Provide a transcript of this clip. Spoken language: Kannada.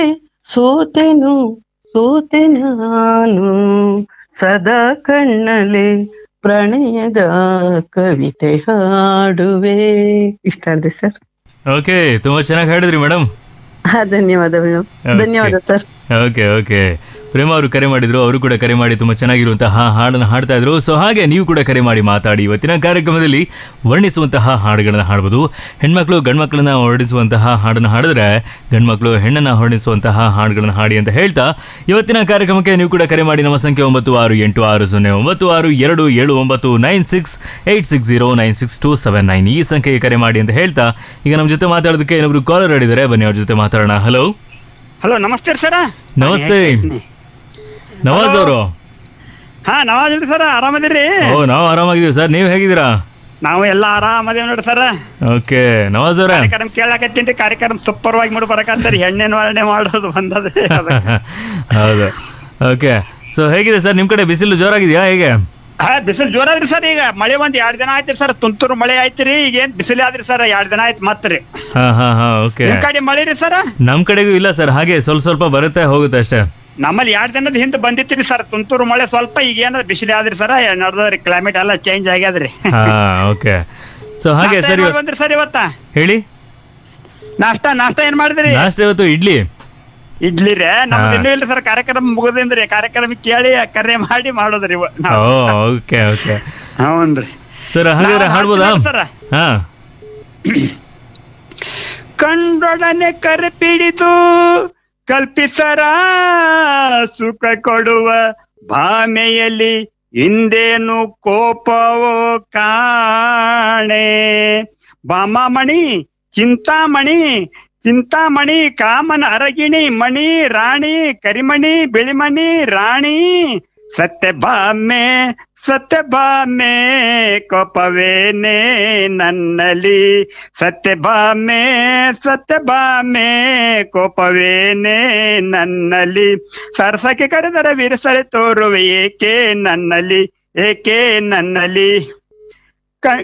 ಸೋತೆನು ಸೋತೆ ನಾನು ಸದಾ ಕಣ್ಣಲೆ ಪ್ರಣಯದ ಕವಿತೆ ಹಾಡುವೆ ಇಷ್ಟ ಅಲ್ರಿ ಸರ್ ಓಕೆ ತುಂಬಾ ಚೆನ್ನಾಗಿ ಹಾಡಿದ್ರಿ ಮೇಡಮ್ ಧನ್ಯವಾದಗಳು ಧನ್ಯವಾದ ಸರ್ ಓಕೆ ಓಕೆ ಪ್ರೇಮ ಅವರು ಕರೆ ಮಾಡಿದ್ರು ಅವರು ಕೂಡ ಕರೆ ಮಾಡಿ ತುಂಬಾ ಚೆನ್ನಾಗಿರುವಂತಹ ಹಾಡನ್ನು ಹಾಡ್ತಾ ಇದ್ರು ಸೊ ಹಾಗೆ ನೀವು ಕೂಡ ಕರೆ ಮಾಡಿ ಮಾತಾಡಿ ಇವತ್ತಿನ ಕಾರ್ಯಕ್ರಮದಲ್ಲಿ ವರ್ಣಿಸುವಂತಹ ಹಾಡುಗಳನ್ನ ಹಾಡ್ಬೋದು ಹೆಣ್ಮಕ್ಳು ಗಂಡ್ಮಕ್ಳನ್ನ ಹೊರಡಿಸುವಂತಹ ಹಾಡನ್ನು ಹಾಡಿದ್ರೆ ಗಂಡ್ಮಕ್ಳು ಹೆಣ್ಣನ್ನ ಹೊರಡಿಸುವಂತಹ ಹಾಡುಗಳನ್ನ ಹಾಡಿ ಅಂತ ಹೇಳ್ತಾ ಇವತ್ತಿನ ಕಾರ್ಯಕ್ರಮಕ್ಕೆ ನೀವು ಕೂಡ ಕರೆ ಮಾಡಿ ನಮ್ಮ ಸಂಖ್ಯೆ ಒಂಬತ್ತು ಆರು ಎಂಟು ಆರು ಸೊನ್ನೆ ಒಂಬತ್ತು ಆರು ಎರಡು ಏಳು ಒಂಬತ್ತು nine six eight six zero nine six two seven nine ಈ ಸಂಖ್ಯೆಗೆ ಕರೆ ಮಾಡಿ ಅಂತ ಹೇಳ್ತಾ ಈಗ ನಮ್ಮ ಜೊತೆ ಮಾತಾಡೋದಕ್ಕೆ ಇನ್ನೊಬ್ರು ಕಾಲರ್ ಆಡಿದ್ದಾರೆ ಬನ್ನಿ ಅವ್ರ ಜೊತೆ ಮಾತಾಡೋಣ ಹಲೋ ಹಲೋ ನಮಸ್ತೆ ಸರ ನಮಸ್ತೆ ನವಾಜ್ ಅವರು ಹಾ ನವಾಜ್ ರೀ ಸರ ಆರಾಮದಿರಿ ಓ ನಾವು ಆರಾಮಾಗಿದ್ದೀವಿ ಸರ್ ನೀವು ಹೇಗಿದ್ದೀರಾ ನಾವು ಎಲ್ಲ ಆರಾಮದೇವ್ ನೋಡ್ರಿ ಸರ ಓಕೆ ನವಾಜ್ ಅವರೇ ಕಾರ್ಯಕ್ರಮ ಕೇಳಾಕತ್ತೀನಿ ಕಾರ್ಯಕ್ರಮ ಸೂಪರ್ ವಾಗಿ ಮಾಡಿ ಬರಕತ್ತಾರೆ ಹೆಣ್ಣಿನ ವರ್ಣೆ ಮಾಡೋದು ಬಂದದ್ರಿ ಅದಕ್ಕೆ. ಹೌದು ಓಕೆ ಸೊ ಹೇಗಿದೆ ಸರ್ ನಿಮ್ಮ ಕಡೆ ಬಿಸಿಲು ಜೋರಾಗಿದೆಯಾ ಹೇಗೆ ಹಾ ಬಿಸಿಲು ಜೋರಾದ್ರಿ ಸರ್ ಈಗ ಮಳೆ ಒಂದ್ ಎರಡ್ ದಿನ ಆಯ್ತ್ರಿ ಸರ್ ತುಂತುರು ಮಳೆ ಆಯ್ತ್ರಿ ಈಗ ಏನ್ ಬಿಸಿಲು ಆದ್ರಿ ಸರ್ ಎರಡ್ ದಿನ ಆಯ್ತು ಮತ್ರಿ ಹಾ ಹಾ ಹಾ ಓಕೆ ನಿಮ್ ಕಡೆ ಮಳೆ ರೀ ಸರ್ ನಮ್ಮ ಕಡೆಗೂ ಇಲ್ಲ ಸರ್ ಹಾಗೆ ಸ್ವಲ್ಪ ಸ್ವಲ್ಪ ಬರುತ್ತೆ ಹೋಗುತ್ತೆ ಅಷ್ಟೇ ನಮ್ಮಲ್ಲಿ ಎರಡ್ ದಿನದ ಹಿಂದೆ ಬಂದಿತ್ರಿ ಸರ್ ತುಂತುರು ಮಳೆ ಸ್ವಲ್ಪ ಈಗ ಏನಾದ್ರು ಬಿಸಿಲು ಆದ್ರಿ ಸರ್ ನಡ್ದದ್ರಿ ಕ್ಲೈಮೇಟ್ ಎಲ್ಲ ಚೇಂಜ್ ಆಗ್ಯಾದ್ರಿ ಹಾ ಓಕೆ ಸೊ ಹಾಗೆ ನಾಷ್ಟಾ ಸರ್ ಏನ್ ಇವತ್ತು ಬಂದ್ರಿ ಸರ್ ಇವತ್ತ ಹೇಳಿ ನಾಷ್ಟಾ ನಾಷ್ಟಾ ಏನ್ ಮಾಡಿದ್ರಿ ಲಾಸ್ಟ್ ಇವತ್ತು ಇಡ್ಲಿ ಇಡ್ಲಿ ರೇ ನಮ್ದು ಹಾ. ಇನ್ನೂ ಇಲ್ರಿ ಸರ್ ಕಾರ್ಯಕ್ರಮ ಮುಗಿದ್ರಿ ಕಾರ್ಯಕ್ರಮ ಕೇಳಿ ಕರೆ ಮಾಡಿ ಮಾಡೋದ್ರಿ ಇವ- ಓ ನಾವು. ಓಕೆ ಓಕೆ ಹೌನ್ರಿ ಸರ್ ಹಾಗಾದ್ರೆ ನಾವು ಹಾಡ್ಬೋದಾ ಹಾಡ್ತೀವಿ ಸರ್. ಹಾ ಕಂಡೊಡನೆ ಕರೆ ಪಿಡಿದು ಕಲ್ಪಿಸರ ಸುಖ ಕೊಡುವ ಭಾಮೆಯಲ್ಲಿ ಹಿಂದೇನು ಕೋಪವೋ ಕಾಣೆ ಬಾಮಾಮಣಿ ಚಿಂತಾಮಣಿ ಚಿಂತಾಮಣಿ ಕಾಮನ ಅರಗಿಣಿ ಮಣಿ ರಾಣಿ ಕರಿಮಣಿ ಬಿಳಿಮಣಿ ರಾಣಿ ಸತ್ಯಭಾಮೆ ಸತ್ಯಭಾಮೆ ಕೋಪವೇನೆ ನನ್ನಲ್ಲಿ ಸತ್ಯಭಾಮೆ ಸತ್ಯಭಾಮೆ ಕೋಪವೇನೆ ನನ್ನಲ್ಲಿ ಸರಸಕ್ಕೆ ಕರೆದರೆ ವಿರಸರೆ ತೋರುವೆ ಏಕೆ ನನ್ನಲ್ಲಿ ಏಕೆ ನನ್ನಲ್ಲಿ